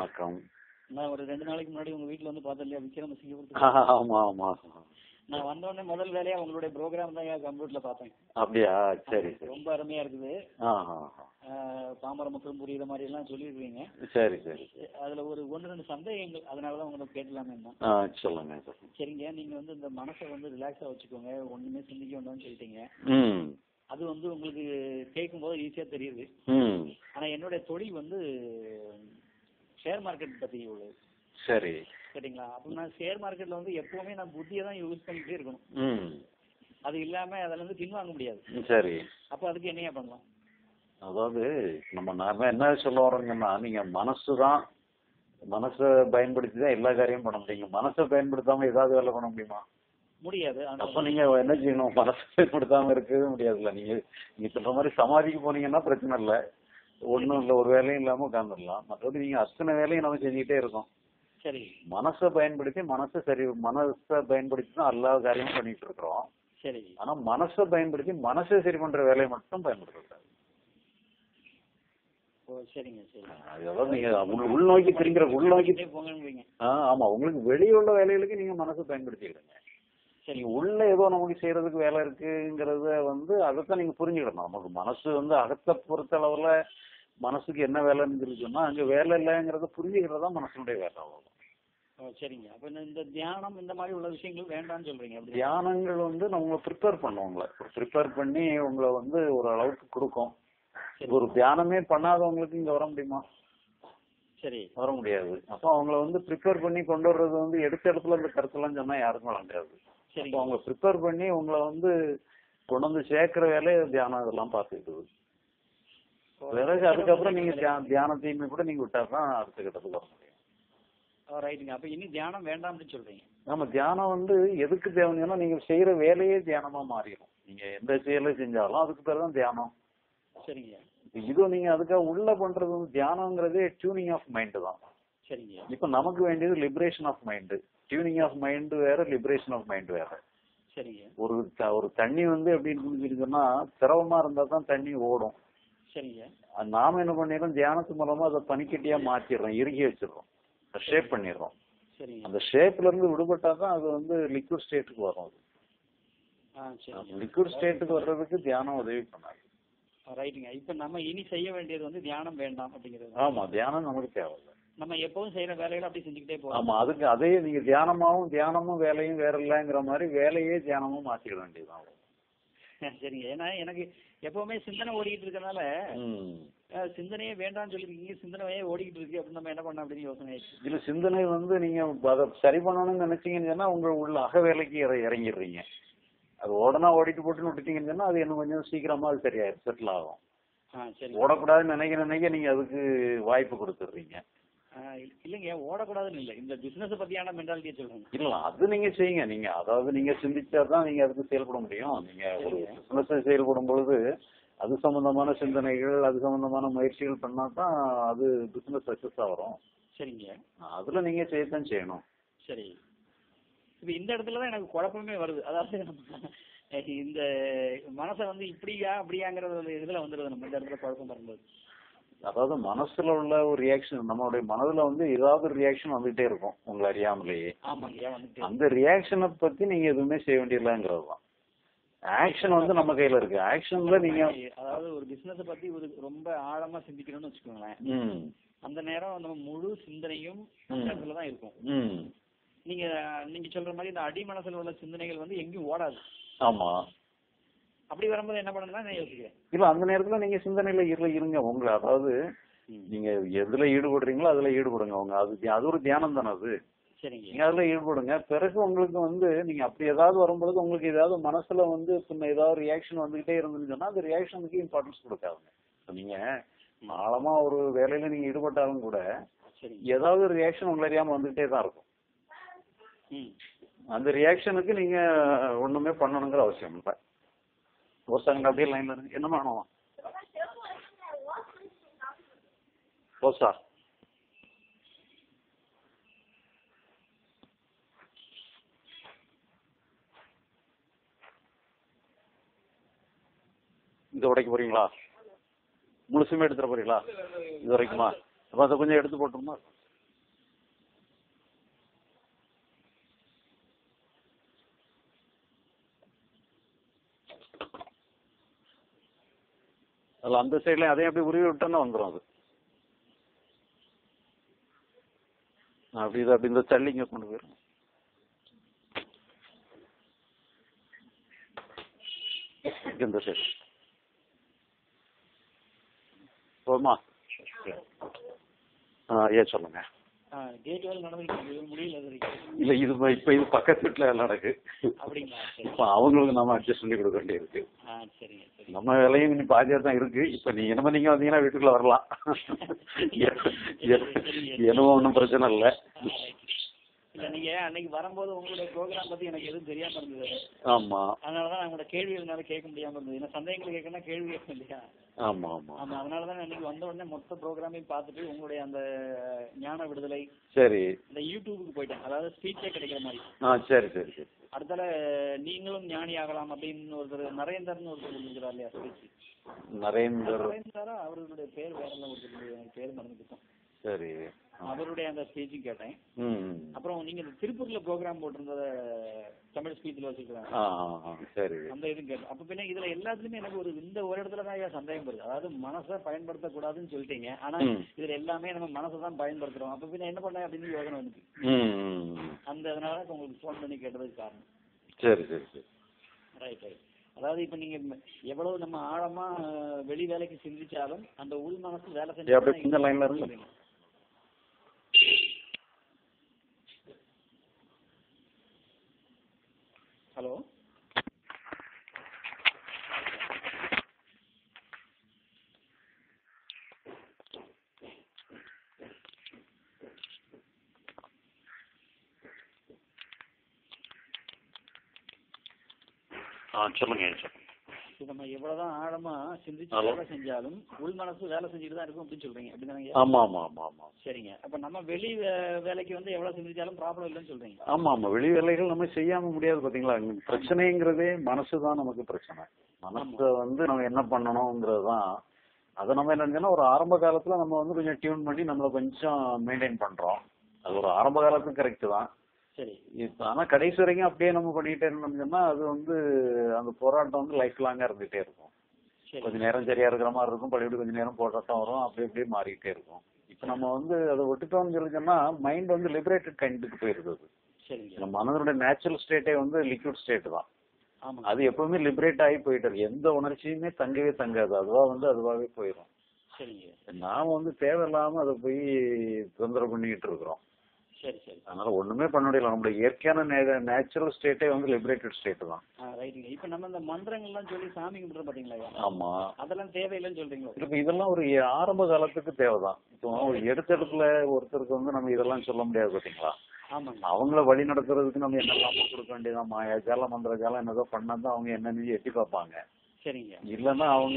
வணக்கம் நான் ஒரு ரெண்டு நாளைக்கு முன்னாடி உங்க வீட்ல வந்து பார்த்தேன் இல்லையா விக்ரம் சிங்கப்பூர் ஆமா ஆமா நான் வந்த உடனே முதல் வேலையா உங்களுடைய ப்ரோக்ராம் தான் கம்ப்யூட்டர்ல பார்த்தேன் அப்படியா சரி சரி ரொம்ப அருமையா இருக்குது ஆஹா ஆஹ் பாமர மக்களும் புரியுற மாதிரி எல்லாம் சொல்லியிருக்கீங்க சரி சரி அதுல ஒரு ஒன்று ரெண்டு சந்தேகங்கள் அதனாலதான் உங்களுக்கு கேட்கலாமே தான் ஆ சொல்லுங்க சொல்லுங்க சரிங்க நீங்க வந்து இந்த மனசை வந்து ரிலாக்ஸா வச்சுக்கோங்க ஒண்ணுமே சிந்திக்க வேண்டாம்னு சொல்லிட்டீங்க ம் அது வந்து உங்களுக்கு கேட்கும் போது ஈஸியா தெரியுது ம் ஆனா என்னுடைய தொழில் வந்து ஷேர் மார்க்கெட் பத்தி உள்ளது சரி சரிங்களா அப்போ நான் ஷேர் மார்க்கெட்ல வந்து எப்பவுமே நான் புத்தியை தான் யூஸ் பண்ணிட்டே இருக்கணும் ம் அது இல்லாம அதுல இருந்து பின்வாங்க முடியாது சரி அப்போ அதுக்கு என்னையா பண்ணலாம் அதாவது நம்ம நாம என்ன சொல்ல வரோங்கன்னா நீங்க மனசு தான் மனசை பயன்படுத்தி தான் எல்லா காரியமும் பண்ண முடியுங்க மனசை பயன்படுத்தாம ஏதாவது வேலை பண்ண முடியுமா முடியாது ஆனா அப்ப நீங்க என்ன செய்யணும் மனசை பயன்படுத்தாம இருக்கவே முடியாதுல்ல நீங்க நீங்க சொல்ற மாதிரி சமாதிக்கு போனீங்கன்னா பிரச்சனை இல்லை ஒண்ணும் இல்லை ஒரு வேலையும் இல்லாம உட்காந்துடலாம் மற்றபடி நீங்க அத்தனை வேலையும் நம்ம செஞ்சுக்கிட்டே இருக்கோம் சரி மனசை பயன்படுத்தி மனசை சரி மனசை பயன்படுத்தி தான் எல்லா காரியமும் பண்ணிட்டு இருக்கிறோம் சரி ஆனா மனசை பயன்படுத்தி மனசை சரி பண்ற வேலையை மட்டும் பயன்படுத்தக்கூடாது ஓ சரிங்க சரி அதாவது நீங்க உள் உள்நோக்கி திரும்பிற உள்நோக்கி அப்படியே போங்கன்றீங்க ஆ, ஆமா உங்களுக்கு வெளியே உள்ள வேலைகளுக்கு நீங்க மனசை பயன்படுத்திக்கிடுங்க சரி நீங்க உள்ள ஏதோ நமக்கு செய்யறதுக்கு வேலை இருக்குங்கிறத வந்து அதைத்தான் நீங்க புரிஞ்சுக்கிடணும் நமக்கு மனசு வந்து அகத்தை பொறுத்த அளவுல மனசுக்கு என்ன வேலைன்னு சொன்னா அங்க வேலை இல்லைங்கிறத புரிஞ்சுக்கிறதா மனசுடைய வேலை அவ்வளவுதான். ஓ சரிங்க அப்ப இந்த- இந்த தியானம் இந்த மாதிரி உள்ள விஷயங்கள் வேண்டாம்னு சொல்றீங்க அப்படி தியானங்கள் வந்து நம்ம ப்ரிப்பேர் பண்ணும் உங்களை ப்ரிப்பேர் பண்ணி உங்களை வந்து ஒரு அளவுக்கு கொடுக்கும் சரி ஒரு தியானமே பண்ணாதவங்களுக்கு இங்க வர முடியுமா சரி வர முடியாது அப்போ அவங்கள வந்து ப்ரிப்பேர் பண்ணி கொண்டு வர்றது வந்து எடுத்த இடத்துல இந்த கருத்தெல்லாம் சொன்னா யாருக்கும் வர முடியாது அப்போ சரிங்க அவங்க ப்ரிப்பேர் பண்ணி உங்களை வந்து கொண்டு வந்து சேர்க்கிற வேலையை தியானம் இதெல்லாம் பார்த்துக்கிட்டு பிறகு அதுக்கப்புறம் நீங்க தியா- தியானத்தையுமே கூட நீங்க விட்டா தான் அடுத்த கட்டத்துக்கு வர முடியும் ரைட்டுங்க அப்ப இனி தியானம் வேண்டாம்னு சொல்றீங்க நம்ம தியானம் வந்து எதுக்கு தேவைன்னா நீங்க செய்யற வேலையே தியானமா மாறிடும் நீங்க எந்த செயலை செஞ்சாலும் அதுக்கு பேர் தான் தியானம் சரிங்க இது நீங்க அதுக்காக உள்ள பண்றது வந்து தியானங்கிறதே டியூனிங் ஆஃப் மைண்ட் தான் சரிங்க இப்ப நமக்கு வேண்டியது liberation of mind tuning of mind வேற லிபரேஷன் ஆஃப் மைண்ட் வேற சரிங்க ஒரு த- ஒரு தண்ணி வந்து எப்படி சொன்னா திரவமா இருந்தா தான் தண்ணி ஓடும் சரிங்க அது நாம என்ன பண்ணிடுறோம் தியானத்து மூலமா அதை பனிக்கட்டியா மாத்திடுறோம் இறுகி வச்சிடுறோம் ஷேப் பண்ணிடுறோம் சரிங்க அந்த ஷேப்ல இருந்து விடுபட்டா தான் அது வந்து லிக்விட் ஸ்டேட்டுக்கு வரும் அது ஆ சரிங்க லிக்விட் ஸ்டேட்டுக்கு வர்றதுக்கு தியானம் உதவி பண்ணாது ரைட்டுங்க இப்ப நம்ம இனி செய்ய வேண்டியது வந்து தியானம் வேண்டாம் அப்படிங்கிறது ஆமா தியானம் நமக்கு தேவையில்லை நம்ம எப்பவும் செய்யற வேலைகளை அப்படி செஞ்சுக்கிட்டே போகலாம் ஆமா அதுக்கு அதே நீங்க தியானமாவும் தியானமும் வேலையும் வேற இல்லைங்கிற மாதிரி வேலையே தியானமும் மாத்திட வேண்டியதுதான் சரிங்க ஏன்னா எனக்கு எப்பவுமே சிந்தனை ஓடிக்கிட்டு இருக்கறனால ம். அஹ், சிந்தனையே வேண்டாம்னு சொல்லிருக்கீங்க சிந்தனையே ஓடிக்கிட்டு இருக்கு அப்படின்னு நம்ம என்ன பண்ண அப்படின்னு யோசனை ஆயிடுச்சு இதுல சிந்தனை வந்து நீங்க அதை சரி பண்ணணும்னு நினைச்சீங்கன்னு சொன்னா உங்க உள்ள அக வேலைக்கு இற- இறங்கிடுறீங்க அது ஓடனா ஓடிட்டு போட்டுன்னு விட்டுட்டீங்கன்னு சொன்னா அது இன்னும் கொஞ்சம் சீக்கிரமா அது சரியாயிரும் செட்டில் ஆகும் ஆ சரி ஓடக்கூடாதுன்னு நினைக்க நினைக்க நீங்க அதுக்கு வாய்ப்பு கொடுத்துடுறீங்க ஆஹ் இல்ல- இல்லைங்க ஓடக்கூடாதுன்னு இல்லை இந்த பிசினஸ் பத்தியான மென்டாலிட்டியை சொல்றேங்க இல்ல அது நீங்க செய்யுங்க நீங்க அதாவது நீங்க சிந்திச்சா தான் நீங்க அதுக்கு செயல்பட முடியும் நீங்க ஒரு பிசினஸ் செயல்படும் பொழுது அது சம்பந்தமான சிந்தனைகள் அது சம்பந்தமான முயற்சிகள் பண்ணா தான் அது பிசினஸ் சக்சஸ் ஆகும் சரிங்க அதுல நீங்க செய்யத்தான் செய்யணும் சரி இப்ப இந்த இடத்துல தான் எனக்கு குழப்பமே வருது அதாவது நம்ம இந்த மனசை வந்து இப்படியா அப்படியாங்கிற ஒரு இதுல வந்துடுது நம்ம இந்த இடத்துல குழப்பம் வரும்போது அதாவது மனசுல உள்ள ஒரு ரியாக்ஷன் நம்மளுடைய மனதுல வந்து ஏதாவது ஒரு ரியாக்ஷன் வந்துட்டே இருக்கும் உங்களை அறியாமலேயே ஆமாங்க ஏன் வந்துட்டு அந்த ரியாக்ஷனை பத்தி நீங்க எதுவுமே செய்ய வேண்டியதில்லைங்கிறது தான் ஆக்ஷன் வந்து நம்ம கையில இருக்கு ஆக்ஷன்ல நீங்க அதாவது ஒரு பிசினஸ் பத்தி ஒரு ரொம்ப ஆழமா சிந்திக்கணும்னு வச்சுக்கோங்களேன் ம் அந்த நேரம் நம்ம முழு சிந்தனையும் அந்த இடத்துல தான் இருக்கும் ம் நீங்க நீங்க சொல்ற மாதிரி இந்த அடி மனசுல உள்ள சிந்தனைகள் வந்து எங்கேயும் ஓடாது ஆமா அப்படி வரும்போது என்ன பண்ணணும்னா நான் யோசிக்கிறேன் இல்ல அந்த நேரத்துல நீங்க சிந்தனையில இருல இருங்க உங்களை அதாவது நீங்க எதுல ஈடுபடுறீங்களோ அதுல ஈடுபடுங்க உங்க அது தியா- அது ஒரு தியானம் தானே அது சரிங்க நீங்க அதுல ஈடுபடுங்க பிறகு உங்களுக்கு வந்து நீங்க அப்படி ஏதாவது வரும்பொழுது உங்களுக்கு ஏதாவது மனசுல வந்து பின்ன ஏதாவது ரியாக்ஷன் வந்துகிட்டே இருந்துன்னு சொன்னா அந்த ரியாக்ஷனுக்கு இம்பார்ட்டன்ஸ் கொடுக்காதுங்க இப்ப நீங்க ஆழமா ஒரு வேலையில நீங்க ஈடுபட்டாலும் கூட சரிங்க ஏதாவது ஒரு ரியாக்ஷன் உங்களை அறியாம வந்துகிட்டே தான் இருக்கும் ம் அந்த ரியாக்ஷனுக்கு நீங்க ஒண்ணுமே பண்ணணுங்கிற அவசியம் இல்லை ஒரு செகண்ட் அப்படியே லைன்ல இருக்கு என்ன பண்ணணும் ஓ சார் இது உடைக்க போறீங்களா முழுசுமே எடுத்துட போறீங்களா இது வரைக்குமா அப்ப அதை கொஞ்சம் எடுத்து போட்டுருமா அதில் அந்த சைட்ல அதையும் அப்படியே உருவி விட்டோன்னா வந்துடும் அது அப்படி இது அப்படி இந்த தள்ளிங்க கொண்டு போயிடும் இந்த சைடு போதுமா ஆ ஏன் சொல்லுங்க கேட் வேலை நடந்துக்கிட்டு முடியல அது வரைக்கும். இல்ல இது இப்ப- இப்ப இது பக்கத்து வீட்டுல எல்லாம் நடக்கு அப்படிங்களா சரி இப்ப அவங்களுக்கு நம்ம அட்ஜஸ்ட் பண்ணி கொடுக்க வேண்டியிருக்கு ஆ சரிங்க சரி நம்ம வேலையும் இன்னும் பாதியா தான் இருக்கு இப்ப நீங்க என்னமோ நீங்க வந்தீங்கன்னா வீட்டுக்குள்ள வரலாம் என்னமோ ஒன்றும் பிரச்சனை இல்லை ஆ, right. இல்ல நீங்க அன்னைக்கு வரும்போது உங்களுடைய ப்ரோக்ராம் பத்தி எனக்கு எதுவும் தெரியாம இருந்தது ஆமா அதனாலதான் நான் உங்களோட கேள்விகள் என்னால கேட்க முடியாம இருந்தது ஏன்னா சந்தேகங்கள் கேட்கணும் கேள்வி கேட்கணும் இல்லையா ஆமா ஆமா ஆமா அதனாலதான் நான் இன்னைக்கு வந்த உடனே மொத்த ப்ரோக்ராமையும் பார்த்துட்டு உங்களுடைய அந்த ஞான விடுதலை சரி இந்த யூடியூபுக்கு போயிட்டேன் அதாவது ஸ்பீச்சே கிடைக்கிற மாதிரி ஆ சரி சரி சரி அடுத்தால நீங்களும் ஞானி ஆகலாம் அப்படின்னு ஒருத்தர் நரேந்தர்னு ஒருத்தர் இருக்கிறார் இல்லையா ஸ்பீச் நரேந்தர் நரேந்தரா அவர்களுடைய பேர் வேற எல்லாம் ஒருத்தர் எனக்கு பேர் மறந்துட்டோம் சரி அவருடைய அந்த ஸ்பீச்சும் கேட்டேன் ம் அப்புறம் நீங்க இந்த திருப்பூர்ல ப்ரோக்ராம் போட்டிருந்தத தமிழ் ஸ்பீச்ல வச்சிருக்காங்க ஆ ஆ, ஆ சரி அந்த இதுவும் கேட்டேன் அப்ப பின்ன இதுல எல்லாத்துலயுமே எனக்கு ஒரு இந்த ஒரு இடத்துல தான் ஐயா சந்தேகம் வருது அதாவது மனசை பயன்படுத்தக்கூடாதுன்னு சொல்லிட்டீங்க ஆனா ம். இதுல எல்லாமே நம்ம மனசை தான் பயன்படுத்துறோம் அப்ப பின்ன என்ன பண்ண அப்படின்னு யோசனை வந்துச்சு ம் ம், ம். அந்த அதனால தான் உங்களுக்கு ஃபோன் பண்ணி கேட்டதுக்கு காரணம் சரி சரி சரி ரைட் ரைட் அதாவது இப்ப நீங்க ம- எவ்வளவு நம்ம ஆழமா அஹ், வெளி வேலைக்கு சிந்திச்சாலும் அந்த உள் மனசு வேலை ஏய், அப்படியே செஞ்சு இந்த லைன்ல இருந்து ஹலோ ஆ சொல்லுங்க சொல்லுங்க இப்ப நம்ம எவ்வளவுதான் ஆழமா சிந்திச்சு Hello. வேலை செஞ்சாலும் உள் மனசு வேலை செஞ்சுட்டு தான் இருக்கும் அப்படின்னு சொல்றீங்க அப்படிதானங்க ஆமா ஆமா ஆமா ஆமா சரிங்க அப்ப நம்ம வெளி வே- வேலைக்கு வந்து எவ்வளவு சிந்திச்சாலும் ப்ராப்ளம் இல்லைன்னு சொல்றீங்க ஆமா ஆமா வெளி வேலைகள் நம்ம செய்யாம முடியாது பாத்தீங்களா இங்க பிரச்சனைங்கிறதே மனசு தான் நமக்கு பிரச்சனை மனசை வந்து நம்ம என்ன பண்ணணுங்கிறது தான் அதை நம்ம என்ன நினைச்சோம்னா ஒரு ஆரம்ப காலத்துல நம்ம வந்து கொஞ்சம் டியூன் பண்ணி நம்மளை கொஞ்சம் மெயின்டைன் பண்றோம் அது ஒரு ஆரம்ப காலத்துக்கு கரெக்ட் தான் சரி இப்ப ஆனா கடைசி வரைக்கும் அப்படியே நம்ம பண்ணிட்டே இருந்தோம்னா அது வந்து அந்த போராட்டம் வந்து லைஃப் லாங்கா இருந்துகிட்டே இருக்கும் சரி கொஞ்ச நேரம் சரியா இருக்கிற மாதிரி இருக்கும் பழையபடி கொஞ்ச நேரம் போராட்டம் வரும் அப்படி அப்படியே மாறிக்கிட்டே இருக்கும் இப்ப நம்ம வந்து அதை விட்டுட்டோம்னு சொல்லி சொன்னா மைண்ட் வந்து லிபரேட்டட் கைண்டுக்கு போயிருது அது சரிங்க நம்ம மனதனுடைய நேச்சுரல் ஸ்டேட்டே வந்து லிக்விட் ஸ்டேட் தான் ஆமாங்க அது எப்பவுமே லிபரேட் ஆகி போயிட்டு இருக்கு எந்த உணர்ச்சியுமே தங்கவே தங்காது அதுவா வந்து அதுவாகவே போயிடும் சரிங்க நாம வந்து தேவையில்லாம அதை போய் தொந்தரவு பண்ணிக்கிட்டு இருக்கிறோம் சரி சரி அதனால ஒண்ணுமே பண்ண முடியல நம்மளுடைய இயற்கையான நேச்சுரல் ஸ்டேட்டே வந்து லிபரேட்டட் ஸ்டேட் தான் ஆ ரைட்டுங்க இப்ப நம்ம இந்த மந்திரங்கள்லாம் சொல்லி சாமி கும்பிடுறோம் பாத்தீங்களா ஐயா? ஆமா அதெல்லாம் தேவையில்லைன்னு சொல்றீங்களா இப்ப இதெல்லாம் ஒரு ஆரம்ப காலத்துக்கு தேவைதான் இப்போ ஒரு எடுத்தெடுப்புல ஒருத்தருக்கு வந்து நம்ம இதெல்லாம் சொல்ல முடியாது பாத்தீங்களா ஆமாங்க அவங்கள வழி நடத்துறதுக்கு நம்ம என்னெல்லாம் கொடுக்க வேண்டியதான் மாயா ஜாலம் மந்திர ஜாலம் என்னதோ பண்ணாதான் அவங்க என்னன்னு எட்டி பார்ப்பாங்க சரிங்க இல்லைன்னா அவங்க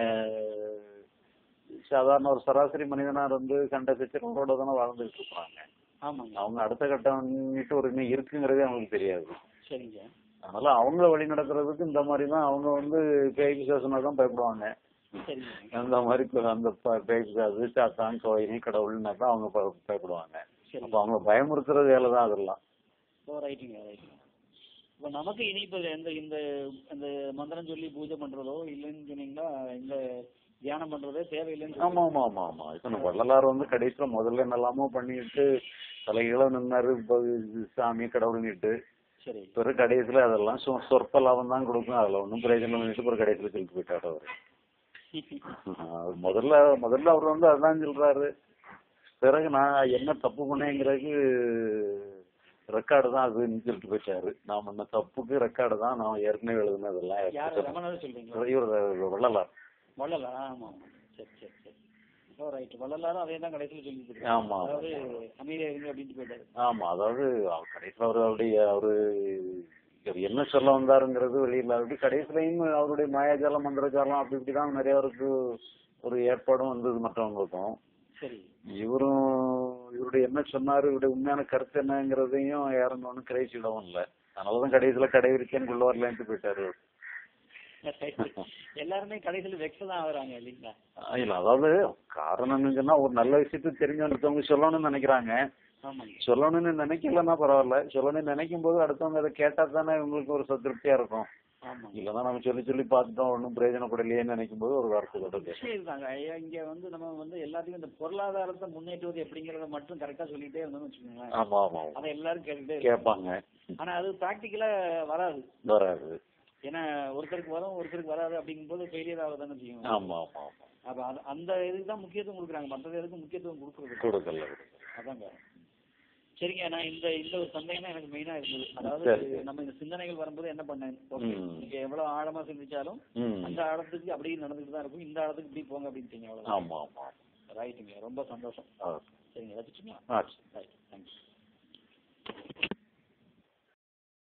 சாதாரண ஒரு சராசரி மனிதனா இருந்து கண்ட கச்சரோட தானே வாழ்ந்துட்டு இருப்பாங்க ஆமாங்க அவங்க அடுத்த கட்டம்ட்டு ஒரு இன்னும் இருக்குங்கிறதே அவங்களுக்கு தெரியாது சரிங்க அதனால அவங்கள வழி நடத்துறதுக்கு இந்த மாதிரி தான் அவங்க வந்து பேய் பிசாசுனா தான் பயப்படுவாங்க சரிங்க அந்த மாதிரி இப்ப அந்த ப- பேய் பிசாசு சாத்தான் கோயில் கடவுள்னா தான் அவங்க ப- பயப்படுவாங்க சரி அப்ப அவங்கள பயமுறுத்துற வேலை தான் அதெல்லாம் ஓ ரைட்டுங்க ரைட்டுங்க இப்போ நமக்கு இனி இப்போ இந்த இந்த இந்த மந்திரம் சொல்லி பூஜை பண்றதோ இல்லைன்னு சொன்னீங்கன்னா இந்த தியானம் பண்றதோ தேவையில்லைன்னு ஆமா ஆமா ஆமா ஆமா இப்ப நம்ம வள்ளலார் வந்து கடைசியில முதல்ல என்னெல்லாமோ பண்ணிட்டு தலைகளை நின்னாரு இப்ப சாமி கடவுள்னுட்டு சரி பிறகு கடைசியில அதெல்லாம் சொ- சொற்ப லாபம் தான் கொடுக்கும் அதுல ஒன்றும் பிரயோஜனம் பண்ணிட்டு பிறகு கடைசியில சொல்லிட்டு போயிட்டாரு அவரு அவர் முதல்ல முதல்ல அவர் வந்து அதான் சொல்றாரு பிறகு நான் என்ன தப்பு பண்ணேங்கிறதுக்கு ரெக்கார்டு தான் அதுன்னு சொல்லிட்டு போயிட்டாரு நான் பண்ண தப்புக்கு ரெக்கார்டு தான் நான் ஏற்கனவே எழுதுனதெல்லாம் யார் ரமணர் சொல்றீங்களா இவர் வள்ளலார் வள்ளலார் ஆமா ஆமா சரி சரி சரி ஓ ரைட் வள்ளலாரும் அதே தான் கடைசியில் சொல்லிட்டு இருக்காரு. ஆமா அதாவது அமைதியா இருங்க அப்படின்ட்டு போயிட்டாரு ஆமா அதாவது அவர் கடைசியில் அவர் அவருடைய அவரு இவர் என்ன சொல்ல வந்தாருங்கிறது வெளியில அப்படி கடைசியிலையும் அவருடைய மாயாஜாலம் மந்திரஜாலம் அப்படி இப்படிதான் நிறைய பேருக்கு ஒரு ஏற்பாடும் வந்தது மற்றவங்களுக்கும் சரி இவரும் இவருடைய என்ன சொன்னாரு இவருடைய உண்மையான கருத்து என்னங்கிறதையும் யாரும் ஒன்றும் கிரகிச்சிடவும் இல்லை அதனாலதான் கடைசியில கடை விரிச்சேன்னு கொள்ள வரலன்ட்டு போயிட்டாரு அவரு. எல்லாருமே கடைசியில் வெக்ஸ் தான் ஆகுறாங்க இல்லைங்களா இல்ல அதாவது காரணம் என்னன்னா ஒரு நல்ல விஷயத்தை தெரிஞ்சு அடுத்தவங்க சொல்லணும்னு நினைக்கிறாங்க ஆமாங்க சொல்லணும்னு நினைக்கலன்னா பரவாயில்ல சொல்லணும்னு நினைக்கும் போது அடுத்தவங்க அதை கேட்டா தானே இவங்களுக்கு ஒரு சத்திருப்தியா இருக்கும் ஆமா இல்லதான் நம்ம சொல்லி சொல்லி பார்த்துட்டோம் ஒன்றும் பிரயோஜனப்படலையேன்னு நினைக்கும் போது ஒரு வார்த்தை சொல்றது விஷயம் இருக்காங்க ஐயா இங்க வந்து நம்ம வந்து எல்லாத்தையும் இந்த பொருளாதாரத்தை முன்னேற்றுவது எப்படிங்கறத மட்டும் கரெக்டா சொல்லிட்டே இருந்தோம்னு வச்சுக்கோங்களேன் ஆமா ஆமா ஆமா. அதை எல்லாரும் கேட்டுட்டே இருப்பாங்க. கேட்பாங்க ஆனா அது பிராக்டிக்கலா வராது வராது ஏன்னா ஒருத்தருக்கு வரும் ஒருத்தருக்கு வராது அப்படிங்கும்போது ஃபெயிலியர் ஆகுதானே செய்யும் ஆமா ஆமா ஆமா அப்ப அது- அந்த இதுக்கு தான் முக்கியத்துவம் கொடுக்குறாங்க மற்றது எதுக்கும் முக்கியத்துவம் கொடுக்குறது இல்ல. கொடுக்கல அதாங்க சரிங்க நான் இந்த இந்த ஒரு சந்தேகம் தான் எனக்கு மெயினா இருந்தது அதாவது சரி, சரி. நம்ம இந்த சிந்தனைகள் வரும்போது என்ன பண்ணேன் ஓகே ம். நீங்க எவ்வளவு ஆழமா சிந்திச்சாலும் ம் அந்த ஆழத்துக்கு அப்படியே நடந்துட்டு தான் இருக்கும் இந்த ஆழத்துக்கு இப்படி போங்க அப்படின்ட்டீங்க அவ்வளவுதான் ஆமா ஆமா ரைட்டுங்க ரொம்ப சந்தோஷம் ஆ சரிங்க வச்சுட்டுங்களா ஆ ரைட் தேங்க்யூ